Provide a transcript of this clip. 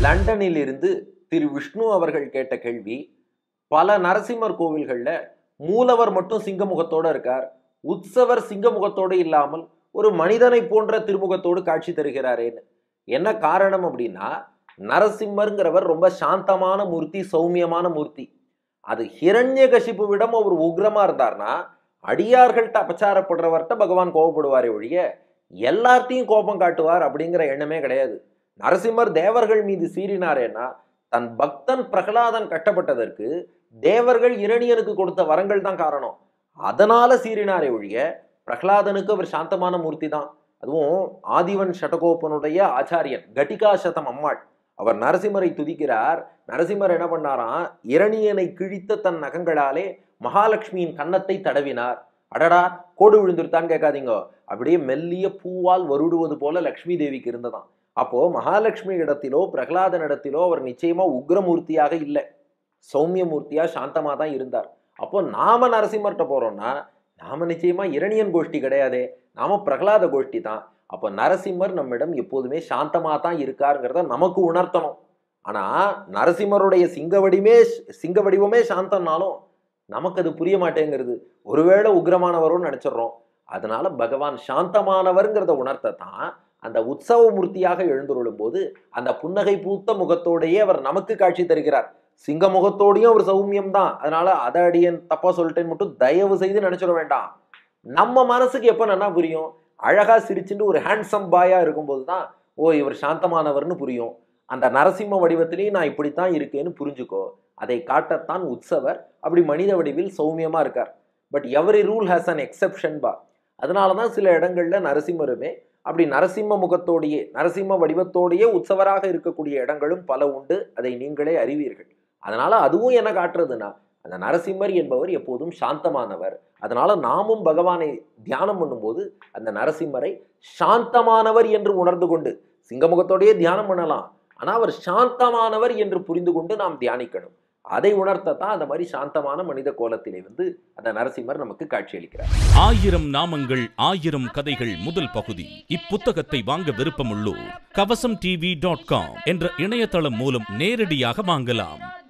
லண்டனில் இருந்து திரு விஷ்ணு அவர்கள் கேட்ட கேள்வி பல நரசிம்மர் கோவில்கள்ல மூலவர் மட்டும் சிங்கமுகத்தோட இருக்கார் உற்சவர் சிங்கமுகத்தோடு இல்லாமல் ஒரு மனிதனை போன்ற திருமுகத்தோடு காட்சி தருகிறாரேன்னு என்ன காரணம் அப்படின்னா நரசிம்மருங்கிறவர் ரொம்ப சாந்தமான மூர்த்தி சௌமியமான மூர்த்தி அது ஹிரண்யகசிபுவிடம் அவர் உக்ரமா இருந்தார்னா அடியார்கள்ட்ட அபச்சாரப்படுறவர்கிட்ட பகவான் கோபப்படுவாரே ஒழிய எல்லார்த்தையும் கோபம் காட்டுவார் அப்படிங்கிற எண்ணமே கிடையாது நரசிம்மர் தேவர்கள் மீது சீறினாரேன்னா தன் பக்தன் பிரகலாதன் கட்டப்பட்டதற்கு தேவர்கள் இரணியனுக்கு கொடுத்த வரங்கள் தான் காரணம் அதனால சீறினாரே ஒழிய பிரகலாதனுக்கு அவர் சாந்தமான மூர்த்தி தான் அதுவும் ஆதிவன் ஷடகோப்பனுடைய ஆச்சாரியன் கட்டிகா சதம் அம்மாள் அவர் நரசிம்மரை துதிக்கிறார் நரசிம்மர் என்ன பண்ணாராம் இரணியனை கிழித்த தன் நகங்களாலே மகாலட்சுமியின் கன்னத்தை தடவினார் அடடா கோடு விழுந்துருத்தான்னு கேட்காதீங்க அப்படியே மெல்லிய பூவால் வருடுவது போல லக்ஷ்மி தேவிக்கு இருந்ததாம் அப்போ மகாலட்சுமி இடத்திலோ பிரகலாதன் இடத்திலோ அவர் நிச்சயமா உக்ரமூர்த்தியாக இல்லை சௌமியமூர்த்தியா சாந்தமா தான் இருந்தார் அப்போ நாம நரசிம்மர்கிட்ட போறோம்னா நாம நிச்சயமா இரணியன் கோஷ்டி கிடையாதே நாம பிரகலாத கோஷ்டி தான் அப்போ நரசிம்மர் நம்மிடம் எப்போதுமே சாந்தமா தான் இருக்காருங்கிறத நமக்கு உணர்த்தணும் ஆனா நரசிம்மருடைய சிங்க வடிவமே சிங்க வடிவமே சாந்தம்னாலும் நமக்கு அது புரிய மாட்டேங்கிறது ஒருவேளை உக்ரமானவரோன்னு நினைச்சிடுறோம் அதனால பகவான் சாந்தமானவர்ங்கிறத உணர்த்தத்தான் அந்த உற்சவ மூர்த்தியாக எழுந்துருளும் போது அந்த புன்னகை பூத்த முகத்தோடையே அவர் நமக்கு காட்சி தருகிறார் சிங்க முகத்தோடையும் அவர் சௌமியம் தான் அதனால அதை அடியன் தப்பா சொல்லிட்டேன்னு மட்டும் தயவு செய்து நினைச்சிட வேண்டாம் நம்ம மனசுக்கு எப்ப நல்லா புரியும் அழகா சிரிச்சுட்டு ஒரு ஹேண்ட்ஸம் பாயா இருக்கும்போது தான் ஓ இவர் சாந்தமானவர்னு புரியும் அந்த நரசிம்ம வடிவத்திலேயும் நான் இப்படித்தான் இருக்கேன்னு புரிஞ்சுக்கோ அதை காட்டத்தான் உற்சவர் அப்படி மனித வடிவில் சௌமியமா இருக்கார் but every rule has an exception பா அதனால தான் சில இடங்கள்ல நரசிம்மருமே அப்படி நரசிம்ம முகத்தோடையே நரசிம்ம வடிவத்தோடையே உற்சவராக இருக்கக்கூடிய இடங்களும் பல உண்டு அதை நீங்களே அறிவீர்கள் அதனால அதுவும் என்ன காட்டுறதுன்னா அந்த நரசிம்மர் என்பவர் எப்போதும் சாந்தமானவர் அதனால நாமும் பகவானை தியானம் பண்ணும்போது அந்த நரசிம்மரை சாந்தமானவர் என்று உணர்ந்து கொண்டு சிங்கமுகத்தோடையே தியானம் பண்ணலாம் ஆனா அவர் சாந்தமானவர் என்று புரிந்து கொண்டு நாம் தியானிக்கணும் அதை உணர்த்தத்தான் அந்த மாதிரி சாந்தமான மனித கோலத்திலே வந்து அந்த நரசிம்மர் நமக்கு காட்சியளிக்கிறார் ஆயிரம் நாமங்கள் ஆயிரம் கதைகள் முதல் பகுதி இப்புத்தகத்தை வாங்க விருப்பமுள்ளோர் கவசம் டிவி டாட் காம் என்ற இணையதளம் மூலம் நேரடியாக வாங்கலாம்